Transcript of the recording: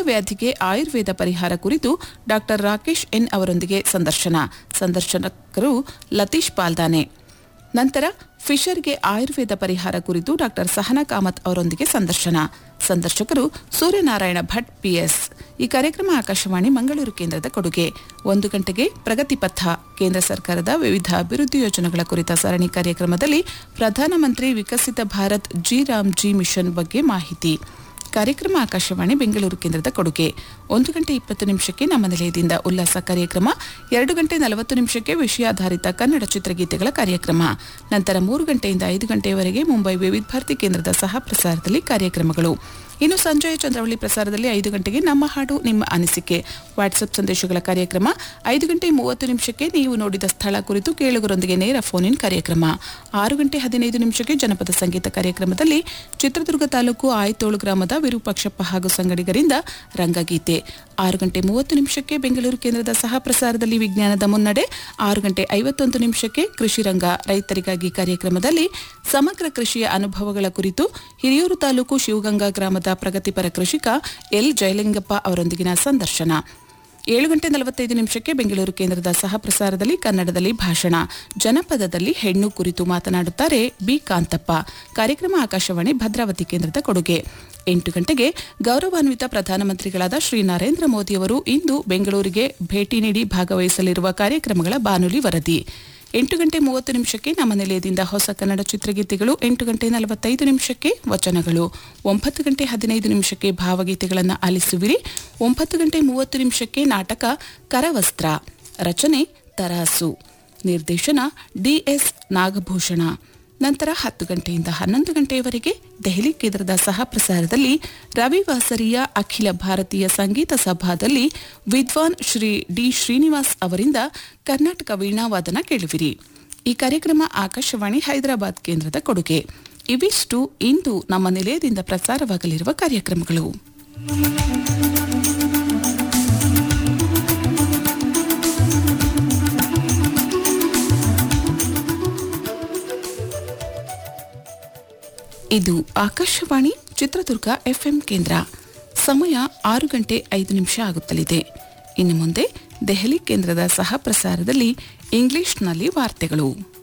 ವ್ಯಾಧಿಗೆ ಆಯುರ್ವೇದ ಪರಿಹಾರ ಕುರಿತು ಡಾಕ್ಟರ್ ರಾಕೇಶ್ ಎನ್ ಅವರೊಂದಿಗೆ ಸಂದರ್ಶನ ಸಂದರ್ಶಕರು ಲತೀಶ್ ಪಾಲ್ದಾನೆ ನಂತರ ಫಿಶರ್ಗೆ ಆಯುರ್ವೇದ ಪರಿಹಾರ ಕುರಿತು ಡಾಕ್ಟರ್ ಸಹನಾ ಕಾಮತ್ ಅವರೊಂದಿಗೆ ಸಂದರ್ಶನ ಸಂದರ್ಶಕರು ಸೂರ್ಯನಾರಾಯಣ ಭಟ್ ಪಿಎಸ್ ಈ ಕಾರ್ಯಕ್ರಮ ಆಕಾಶವಾಣಿ ಮಂಗಳೂರು ಕೇಂದ್ರದ ಕೊಡುಗೆ ಒಂದು ಗಂಟೆಗೆ ಪ್ರಗತಿ ಪಥ ಕೇಂದ್ರ ಸರ್ಕಾರದ ವಿವಿಧ ಅಭಿವೃದ್ಧಿ ಯೋಜನೆಗಳ ಕುರಿತ ಸರಣಿ ಕಾರ್ಯಕ್ರಮದಲ್ಲಿ ಪ್ರಧಾನಮಂತ್ರಿ Viksit Bharat G Ram G mission ಬಗ್ಗೆ ಮಾಹಿತಿ ಕಾರ್ಯಕ್ರಮ ಆಕಾಶವಾಣಿ ಬೆಂಗಳೂರು ಕೇಂದ್ರದ ಕೊಡುಗೆ ಒಂದು ಗಂಟೆ ಇಪ್ಪತ್ತು ನಿಮಿಷಕ್ಕೆ ನಮ್ಮ ನಿಲಯದಿಂದ ಉಲ್ಲಾಸ ಕಾರ್ಯಕ್ರಮ ಎರಡು ಗಂಟೆ ನಲವತ್ತು ನಿಮಿಷಕ್ಕೆ ವಿಷಯಾಧಾರಿತ ಕನ್ನಡ ಚಿತ್ರಗೀತೆಗಳ ಕಾರ್ಯಕ್ರಮ ನಂತರ ಮೂರು ಗಂಟೆಯಿಂದ ಐದು ಗಂಟೆಯವರೆಗೆ ಮುಂಬೈ ವಿವಿಧ ಭಾರತಿ ಕೇಂದ್ರದ ಸಹ ಪ್ರಸಾರದಲ್ಲಿ ಕಾರ್ಯಕ್ರಮಗಳು ಇನ್ನು ಸಂಜೆಯ ಚಂದ್ರವಳ್ಳಿ ಪ್ರಸಾರದಲ್ಲಿ ಐದು ಗಂಟೆಗೆ ನಮ್ಮ ಹಾಡು ನಿಮ್ಮ ಅನಿಸಿಕೆ ವಾಟ್ಸ್ಆಪ್ ಸಂದೇಶಗಳ ಕಾರ್ಯಕ್ರಮ ಐದು ಗಂಟೆ ಮೂವತ್ತು ನಿಮಿಷಕ್ಕೆ ನೀವು ನೋಡಿದ ಸ್ಥಳ ಕುರಿತು ಕೇಳುಗರೊಂದಿಗೆ ನೇರ ಫೋನ್ ಇನ್ ಕಾರ್ಯಕ್ರಮ ಆರು ಗಂಟೆ ಹದಿನೈದು ನಿಮಿಷಕ್ಕೆ ಜನಪದ ಸಂಗೀತ ಕಾರ್ಯಕ್ರಮದಲ್ಲಿ ಚಿತ್ರದುರ್ಗ ತಾಲೂಕು ಆಯತೋಳು ಗ್ರಾಮದ ವಿರೂಪಾಕ್ಷಪ್ಪ ಹಾಗೂ ಸಂಗಡಿಗರಿಂದ ರಂಗಗೀತೆ ಆರು ಗಂಟೆ ಮೂವತ್ತು ನಿಮಿಷಕ್ಕೆ ಬೆಂಗಳೂರು ಕೇಂದ್ರದ ಸಹ ಪ್ರಸಾರದಲ್ಲಿ ವಿಜ್ಞಾನದ ಮುನ್ನಡೆ ಆರು ಗಂಟೆ ಐವತ್ತೊಂದು ನಿಮಿಷಕ್ಕೆ ಕೃಷಿ ರಂಗ ರೈತರಿಗಾಗಿ ಕಾರ್ಯಕ್ರಮದಲ್ಲಿ ಸಮಗ್ರ ಕೃಷಿಯ ಅನುಭವಗಳ ಕುರಿತು ಹಿರಿಯೂರು ತಾಲೂಕು ಶಿವಗಂಗಾ ಗ್ರಾಮದ ಪ್ರಗತಿಪರ ಕೃಷಿಕ ಎಲ್ ಜಯಲಿಂಗಪ್ಪ ಅವರೊಂದಿಗಿನ ಸಂದರ್ಶನ ಏಳು ಗಂಟೆ ನಲವತ್ತೈದು ನಿಮಿಷಕ್ಕೆ ಬೆಂಗಳೂರು ಕೇಂದ್ರದ ಸಹ ಪ್ರಸಾರದಲ್ಲಿ ಕನ್ನಡದಲ್ಲಿ ಭಾಷಣ ಜನಪದದಲ್ಲಿ ಹೆಣ್ಣು ಕುರಿತು ಮಾತನಾಡುತ್ತಾರೆ ಬಿ ಕಾಂತಪ್ಪ ಕಾರ್ಯಕ್ರಮ ಆಕಾಶವಾಣಿ ಭದ್ರಾವತಿ ಕೇಂದ್ರದ ಕೊಡುಗೆ ಎಂಟು ಗಂಟೆಗೆ ಗೌರವಾನ್ವಿತ ಪ್ರಧಾನಮಂತ್ರಿಗಳಾದ ಶ್ರೀ ನರೇಂದ್ರ ಮೋದಿಯವರು ಇಂದು ಬೆಂಗಳೂರಿಗೆ ಭೇಟಿ ನೀಡಿ ಭಾಗವಹಿಸಲಿರುವ ಕಾರ್ಯಕ್ರಮಗಳ ಬಾನುಲಿ ವರದಿ ಎಂಟು ಗಂಟೆ ಮೂವತ್ತು ನಿಮಿಷಕ್ಕೆ ನಮ್ಮ ನಿಲಯದಿಂದ ಹೊಸ ಕನ್ನಡ ಚಿತ್ರಗೀತೆಗಳು ಎಂಟು ಗಂಟೆ ನಲವತ್ತೈದು ನಿಮಿಷಕ್ಕೆ ವಚನಗಳು ಒಂಬತ್ತು ಗಂಟೆ ಹದಿನೈದು ನಿಮಿಷಕ್ಕೆ ಭಾವಗೀತೆಗಳನ್ನು ಆಲಿಸುವಿರಿ ಒಂಬತ್ತು ಗಂಟೆ ಮೂವತ್ತು ನಿಮಿಷಕ್ಕೆ ನಾಟಕ ಕರವಸ್ತ್ರ ರಚನೆ ತರಾಸು ನಿರ್ದೇಶನ ಡಿಎಸ್ ನಾಗಭೂಷಣ ನಂತರ ಹತ್ತು ಗಂಟೆಯಿಂದ ಹನ್ನೊಂದು ಗಂಟೆಯವರೆಗೆ ದೆಹಲಿ ಕೇಂದ್ರದ ಸಹ ಪ್ರಸಾರದಲ್ಲಿ ರವಿವಾಸರಿಯ ಅಖಿಲ ಭಾರತೀಯ ಸಂಗೀತ ಸಭಾದಲ್ಲಿ ವಿದ್ವಾನ್ ಶ್ರೀ ಡಿ ಶ್ರೀನಿವಾಸ್ ಅವರಿಂದ ಕರ್ನಾಟಕ ವೀಣಾವಾದನ ಕೇಳುವಿರಿ ಈ ಕಾರ್ಯಕ್ರಮ ಆಕಾಶವಾಣಿ ಹೈದರಾಬಾದ್ ಕೇಂದ್ರದ ಕೊಡುಗೆ ಇವಿಷ್ಟು ಇಂದು ನಮ್ಮ ನಿಲಯದಿಂದ ಪ್ರಸಾರವಾಗಲಿರುವ ಕಾರ್ಯಕ್ರಮಗಳು ಇದು ಆಕಾಶವಾಣಿ ಚಿತ್ರದುರ್ಗ ಎಫ್ಎಂ ಕೇಂದ್ರ ಸಮಯ ಆರು ಗಂಟೆ ಐದು ನಿಮಿಷ ಆಗುತ್ತಲಿದೆ ಇನ್ನು ಮುಂದೆ ದೆಹಲಿ ಕೇಂದ್ರದ ಸಹ ಪ್ರಸಾರದಲ್ಲಿ ಇಂಗ್ಲಿಷ್ನಲ್ಲಿ ವಾರ್ತೆಗಳು